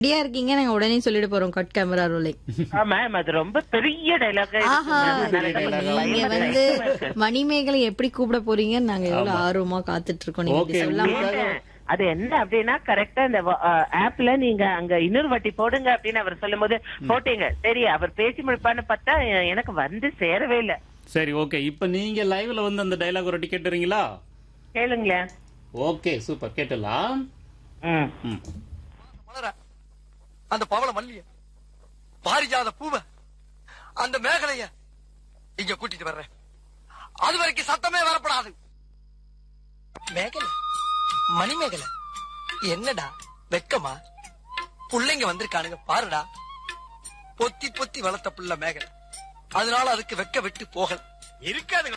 ரெடியா இருக்கீங்க நாங்க உடனே சொல்லிட்டு போறோம் கட் கேமரா ரோலிங் மேம் அது ரொம்ப பெரிய டைலாக் ஆஹா நீங்க வந்து மணிமேகலை எப்படி கூப்பிட போறீங்கன்னு நாங்க எவ்வளவு ஆர்வமா காத்துட்டு இருக்கோம் நீங்க இப்படி Okay, சொல்லாம அது என்ன அப்படின்னா கரெக்டா இந்த ஆப்ல நீங்க அங்க இன்னொரு வாட்டி போடுங்க அப்படின்னு அவர் சொல்லும்போது போட்டீங்க சரி அவர் பேசி முடிப்பான்னு பார்த்தா எ- எனக்கு வந்து சேரவே இல்ல சரி ஓகே இப்ப நீங்க லைவ்ல வந்து அந்த டைலாக் ஒரு டிக்கெட் கேட்டுறீங்களா கேளுங்களேன் ஓகே சூப்பர் கேட்டலாம் ம் ம். மலர அந்த பவள மல்லிய பாரிஜாத பூவ அந்த மேகலைய இங்க கூட்டிட்டு வர்றேன் அது வரைக்கும் சத்தமே வரப்படாது மேகலை மணி மேகலை என்னடா வெக்கமா புள்ளைங்க வந்திருக்கானுங்க பாருடா பொத்தி பொத்தி வளர்த்த புள்ள மேகலை அதனால அதுக்கு வெக்க விட்டு போகல இருக்காதுங்க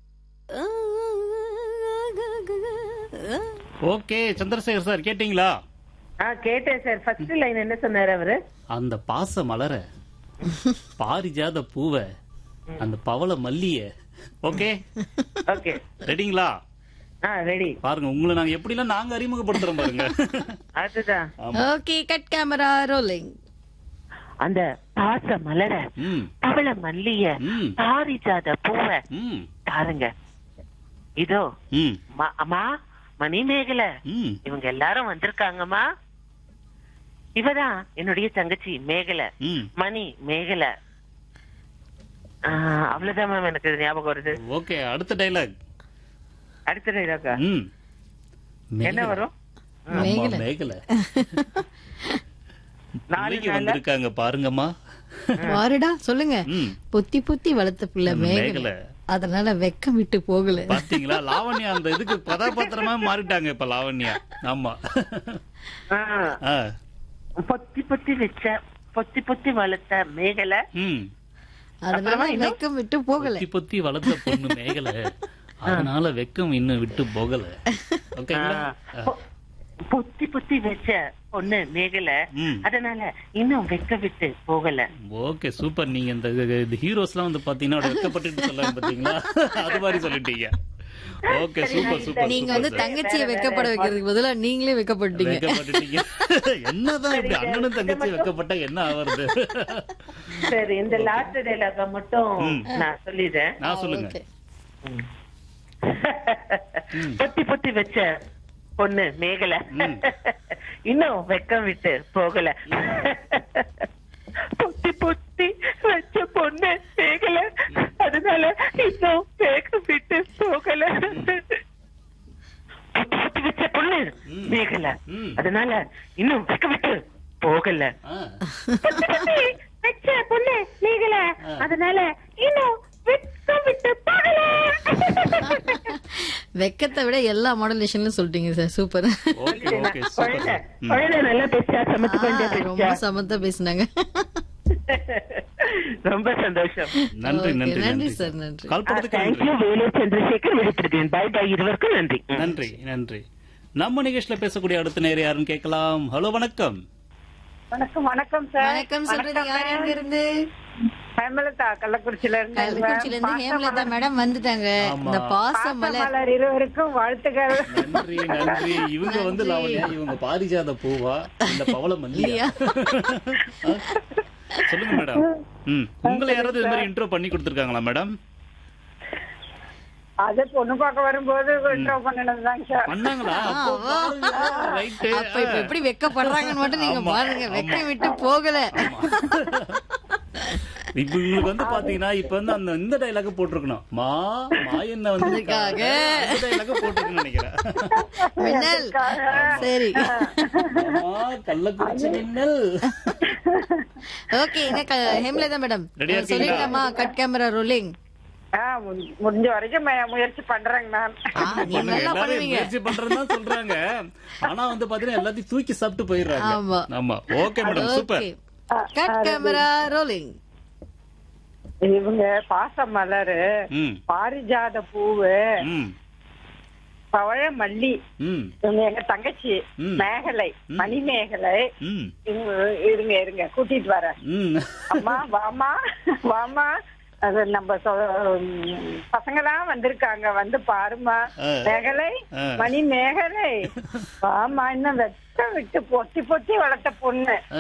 ஓகே சந்திரசேகர் சார் கேட்டீங்களா ஆ கேட்டேன் சார் ஃபர்ஸ்ட் லைன் என்ன சொன்னாரு அவரு அந்த பாச மலர பாரிஜாத பூவ அந்த பவள மல்லிய ஓகே ஓகே ரெடிங்களா ஆ ரெடி பாருங்க உங்களை நாங்க எப்படிலாம் நாங்க அறிமுகப்படுத்துறோம் பாருங்க அதுதான் ஓகே கட் கேமரா ரோலிங் அந்த பாச மலர ம் பவள மல்லிய ம். பாரிஜாத பூவ ம் பாருங்க இதோ ம் ம- அம்மா மணிமேகலை ம் இவங்க எல்லாரும் வந்திருக்காங்கம்மா இவதான் என்னுடைய தங்கச்சி மேகலை ம் மணி மேகலை ஆ, அவ்வளவுதான் மேம் எனக்கு இது ஞாபகம் வருது ஓகே அடுத்த டைலாக் அடுத்த டைலாக்கா ம் என்ன வரும் ஆமா, மேகலை. மேகலை நாலு பிள்ளைங்க நாள்ல வந்திருக்காங்க பாருங்கம்மா வாருடா சொல்லுங்க ம் பொத்தி பொத்தி வளர்த்த பிள்ளை மேகலை மேகலை. அதனால வெக்கம் விட்டு போகல பாத்தீங்களா லாவண்யா அந்த இதுக்கு கதாபாத்திரமா மாறிட்டாங்க இப்ப லாவண்யா ஆமா ஆ, ஆ, பொத்தி பொத்தி வச்ச பொத்தி பொத்தி வளர்த்த மேகலை ம் அதனால வெக்கம் விட்டு போகல பொத்தி பொத்தி வளர்த்த பொண்ணு மேகலை அதனால வெக்கம் இன்னும் விட்டு போகல ஓகேங்களா ஆ, பொ- பொத்தி பொத்தி வச்ச பொண்ணு மேகலை ம். அதனால இன்னும் வெக்க விட்டு போகல ஓகே சூப்பர் நீங்க இந்த இந்த ஹீரோஸ்லாம் வந்து பாத்தீங்கன்னா அப்படியே வெக்கப்பட்டுட்டு சொல்லுவாங்க பாத்தீங்களா அது மாதிரி சொல்லிட்டீங்க ஓகே சூப்பர் சூப்பர் நீங்க வந்து சூப்பர் தங்கச்சியை வெக்கப்பட வைக்கிறதுக்கு பதிலா நீங்களே வெக்கப்பட்டீங்க வெக்கப்பட்டுட்டீங்க என்னதான் இப்படி அண்ணனும் தங்கச்சி வெக்கப்பட்டா என்ன ஆவறது சரி இந்த லாஸ்ட் டைலாக மட்டும் நான் சொல்லிடுறேன் நான் சொல்லுங்க ஓகே பொத்தி பொத்தி வச்ச பொண்ணு மேகலை ம். இன்னும் வெக்கம் விட்டு போகல பொத்தி பொத்தி வச்ச பொண்ணு மேகலை அதனால இன்னும் வெக்கம் விட்டு போகல பொத்தி பொத்தி வச்ச பொண்ணு மேகலை ம். அதனால இன்னும் வெக்கம் விட்டு போகல ஆ, பொத்தி பொத்தி வச்ச பொண்ணு மேகலை அதனால இன்னும் வெக்கம் விட்டு போகல வெக்கத்தை விட எல்லா மாடலேஷன்லயும் சொல்லிட்டீங்க sir super okay okay super குழந்தை ம். குழந்தை நல்லா பேசா சமைச்சு கொஞ்சம் ரொம்ப பேசா சமத்தா பேசினாங்க ரொம்ப சந்தோஷம் நன்றி Okay, நன்றி நன்றி நன்றி சார் நன்றி கால் பண்ணதுக்கு நன்றி தேங்க்யூ வேலூர் சந்திரசேகர் விடுபடுகிறேன் பாய் பாய் இருவருக்கும் நன்றி நன்றி நன்றி நம்ம நிகழ்ச்சியில பேசக்கூடிய அடுத்த நேரம் யாருன்னு கேட்கலாம் ஹலோ வணக்கம் வணக்கம் வணக்கம் சார் வணக்கம் சொல்றது யார் எங்க இருந்து ஹேமலதா கள்ளக்குறிச்சியில இருந்து கள்ளக்குறிச்சியில இருந்து ஹேமலதா மேடம் வந்துட்டாங்க ஆமா. இந்த பாச மலர் மலர் இருவருக்கும் வாழ்த்துக்கள் நன்றி நன்றி இவங்க வந்து லாவண்யா இவங்க பாரிஜாத பூவா இந்த பவள மல்லியா சொல்லுங்க மேடம் ம் உங்களை யாராவது இது மாதிரி இன்ட்ரோ பண்ணி கொடுத்துருக்காங்களா மேடம் அது பொண்ணு பார்க்க வரும்போது இன்ட்ரோ பண்ணினதுதாங்க சார் பண்ணாங்களா அப்போ பாருங்க. ரைட்டு. அப்ப இப்ப எப்படி வெக்கப்படுறாங்கன்னு மட்டும் நீங்க ஆமா, பாருங்க ஆமா. வெக்கம் விட்டு போகல இப்ப இவங்களுக்கு வந்து பாத்தீங்கன்னா இப்ப வந்து அந்த இந்த டைலாக் போட்டிருக்கணும் மா மா என்ன வந்து அதுக்காக. இந்த டைலாக் போட்டிருக்கணும்னு நினைக்கிறேன் மின்னல் சரி மா கள்ளக்குறிச்சி மின்னல் ஓகே என்ன க- ஹேமலதா மேடம் Ready ஆ இருக்கீங்களா? சொல்லிடலாமா கட் கேமரா ரோலிங் ஆ, மு- முடிஞ்ச வரைக்கும் மு- முயற்சி பண்றேங்க நான் நீங்க பண்ணுங்க. நல்லா எல்லாரும் பண்ணுவீங்க முயற்சி பண்றதுதான் சொல்றாங்க ஆனா வந்து பாத்தீங்கன்னா எல்லாத்தையும் தூக்கி சாப்பிட்டு போயிடுறாங்க ஆமா. ஆமா okay madam super okay cut camera rolling இவங்க பாச மலரு ம் பாரிஜாத பூவு ம் பவழ மல்லி ம் இவங்க எங்க தங்கச்சி ம். மேகலை மணிமேகலை ம் இவங்க இருங்க இருங்க கூட்டிட்டு வரேன் ம் அம்மா வாமா வாமா அது நம்ம பசங்க தான் வந்திருக்காங்க வந்து பாருமா ஆ. மேகலை ஆ. மணி மேகலை ஆமா இன்னும் வெட்ட விட்டு பொத்தி பொத்தி வளர்த்த பொண்ணு